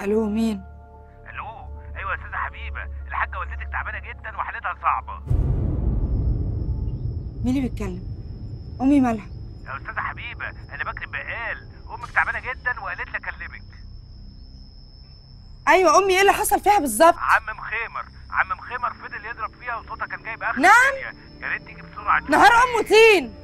الو مين الو ايوه يا استاذه حبيبه الحاجه والدتك تعبانه جدا وحالتها صعبه مين اللي بيتكلم امي مالها يا استاذه حبيبه انا بكرم بقال امك تعبانه جدا وقالت لي اكلمك ايوه امي ايه اللي حصل فيها بالظبط عم مخيمر عم مخيمر فضل يضرب فيها وصوتها كان جايب اخر نعم. الدنيا. يا ريت تيجي بسرعه نهار امه طين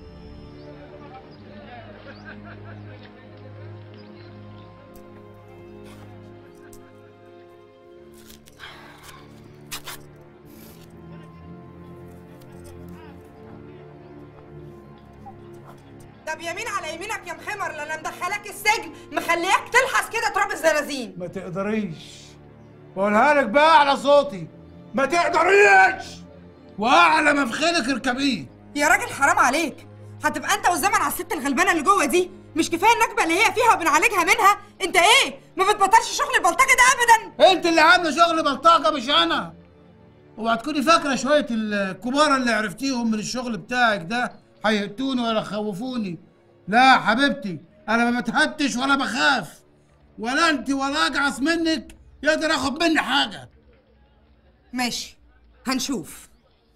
ده بيمين على يمينك يا مخمر لا انا مدخلاك السجن مخلياك تلحس كده تراب الزنازين ما تقدريش بقولها لك بقى على صوتي ما تقدريش واعلى ما في خيلك اركبيه يا راجل حرام عليك هتبقى انت والزمن على الست الغلبانه اللي جوه دي مش كفايه النكبه اللي هي فيها وبنعالجها منها انت ايه ما بتبطلش شغل البلطجه ده ابدا انت اللي عامله شغل بلطجه مش انا اوعى تكوني فاكره شويه الكبار اللي عرفتيهم من الشغل بتاعك ده هيهتوني ولا خوفوني لا حبيبتي انا ما بتهتش ولا بخاف ولا انت ولا اجعص منك يقدر ياخد مني حاجه ماشي هنشوف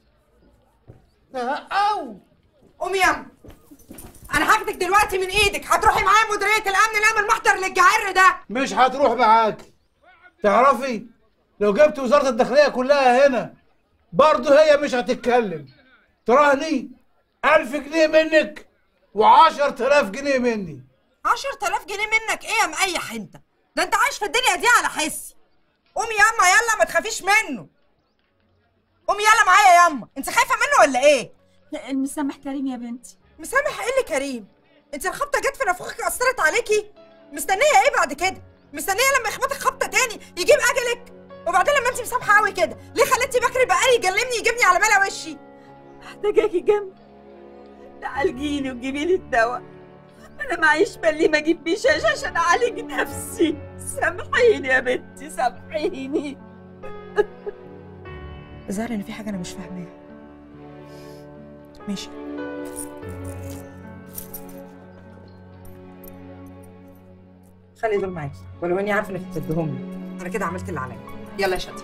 او قومي يا انا هاخدك دلوقتي من ايدك هتروحي معايا مديريه الامن نعمل محضر للجعر ده مش هتروح معاكي تعرفي لو جبت وزاره الداخليه كلها هنا برضه هي مش هتتكلم تراهني ألف جنيه منك وعشر تلاف جنيه مني 10000 جنيه منك ايه يا مقيح انت ده انت عايش في الدنيا دي على حسي قومي ياما يلا ما تخافيش منه قومي يلا معايا ياما انت خايفه منه ولا ايه المسامح كريم يا بنتي مسامح ايه اللي كريم انت الخبطه جت في نافوخك اثرت عليكي مستنيه ايه بعد كده مستنيه لما يخبطك خبطه تاني يجيب اجلك وبعدين لما انت مسامحه قوي كده ليه خليتي بكري بقالي يجلمني يجيبني على ملا وشي محتاجاكي جنبي تعالجيني وتجيبي لي الدواء انا معيش بالي ما اجيب بيه شاشه عشان اعالج نفسي سامحيني يا بنتي سامحيني ظاهر ان في حاجه انا مش فاهماها ماشي خلي دول معاكي ولو اني عارفه انك بتديهم لي انا كده عملت اللي عليا يلا يا شاطر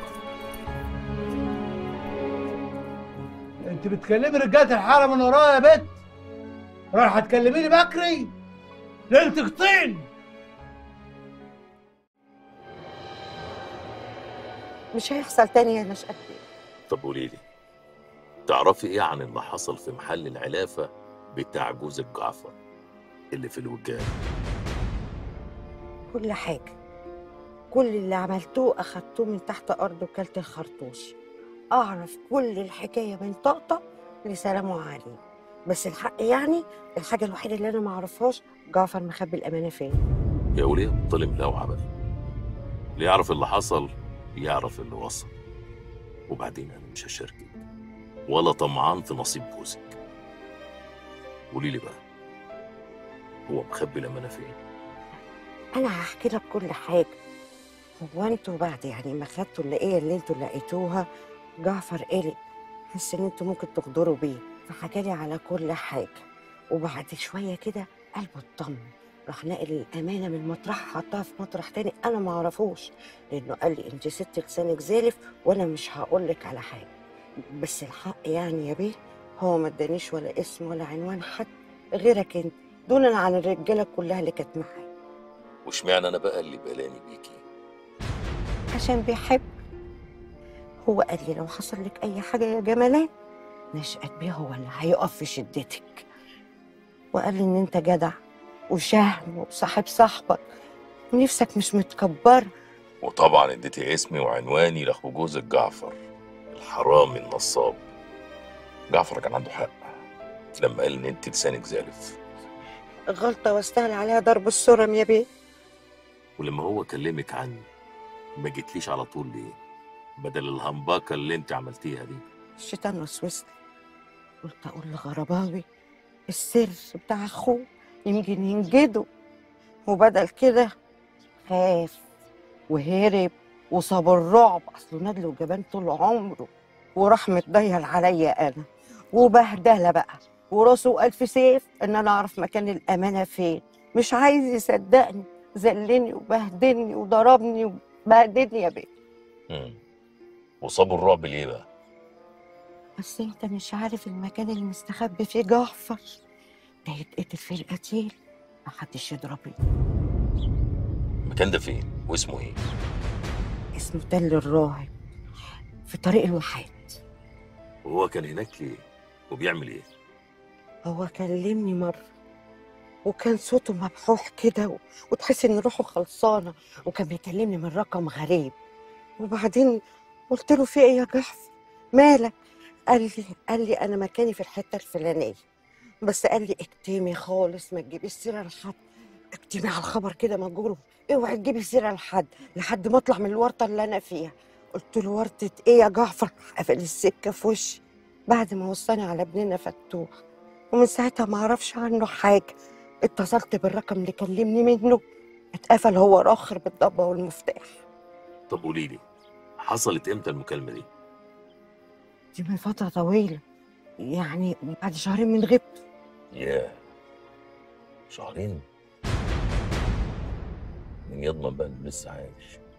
انت بتكلمي رجاله الحاره من ورايا يا بت راح هتكلميني بكري ليلتك طين مش هيحصل تاني يا نشأت طب قولي لي تعرفي ايه عن اللي حصل في محل العلافه بتاع جوزك جعفر اللي في الوكاله كل حاجة كل اللي عملتوه أخدتوه من تحت أرض وكالة الخرطوش أعرف كل الحكاية من طقطق لسلام عليه بس الحق يعني الحاجة الوحيدة اللي أنا ما أعرفهاش جعفر مخبي الأمانة فين يا وليه بطل لو عمل اللي يعرف اللي حصل يعرف اللي وصل وبعدين انا مش هشاركك ولا طمعان في نصيب جوزك قولي لي بقى هو مخبي الامانه فين أنا هحكي لك كل حاجة هو أنتوا بعد يعني ما خدتوا اللقية اللي أنتوا لقيتوها جعفر قلق حس إن أنتوا ممكن تغدروا بيه فحكالي على كل حاجة وبعد شوية كده قلبه اطمن راح نقل الأمانة من مطرح حطها في مطرح تاني أنا ما أعرفوش لأنه قال لي أنت ست لسانك زالف وأنا مش هقول لك على حاجة بس الحق يعني يا بيه هو ما ادانيش ولا اسم ولا عنوان حد غيرك أنت دونا عن الرجالة كلها اللي كانت معايا واشمعنى انا بقى اللي بلاني بيكي عشان بيحب هو قال لي لو حصل لك اي حاجه يا جمالات نشأت بيه هو اللي هيقف في شدتك وقال لي ان انت جدع وشهم وصاحب صاحبك ونفسك مش متكبره وطبعا اديتي اسمي وعنواني لاخو جوزك جعفر الحرامي النصاب جعفر كان عنده حق لما قال ان انت لسانك زالف غلطه واستاهل عليها ضرب السرم يا بيه ولما هو كلمك عني ما جيتليش على طول ليه بدل الهمباكه اللي انت عملتيها دي الشيطان وسوسني قلت اقول لغرباوي السر بتاع اخوه يمكن ينجده وبدل كده خاف وهرب وصاب الرعب اصله ندل وجبان طول عمره وراح متضيل عليا انا وبهدله بقى وراسه ألف سيف ان انا اعرف مكان الامانه فين مش عايز يصدقني ذلني وبهدلني وضربني وبهدلني يا بيه مم. وصابوا الرعب ليه بقى بس انت مش عارف المكان اللي مستخبي فيه جعفر ده يتقتل فيه القتيل محدش يضربه المكان ده فين واسمه ايه اسمه تل الراهب في طريق الواحات وهو كان هناك ليه وبيعمل ايه هو كلمني مرة وكان صوته مبحوح كده و... وتحس ان روحه خلصانة وكان بيكلمني من رقم غريب وبعدين قلت له في ايه يا جعفر مالك قال لي قال لي انا مكاني في الحتة الفلانية بس قال لي اكتمي خالص ما تجيبيش سيرة لحد اكتمي على الخبر كده مجروح اوعي تجيبي سيرة لحد لحد ما اطلع من الورطة اللي انا فيها قلت له ورطة ايه يا جعفر قفل السكة في وشي بعد ما وصاني على ابننا فتوح ومن ساعتها ما اعرفش عنه حاجه اتصلت بالرقم اللي كلمني منه اتقفل هو راخر بالضبه والمفتاح طب قولي لي حصلت امتى المكالمه دي دي من فتره طويله يعني بعد شهرين من غيبته ياه شهرين مين يضمن بقى انه لسه عايش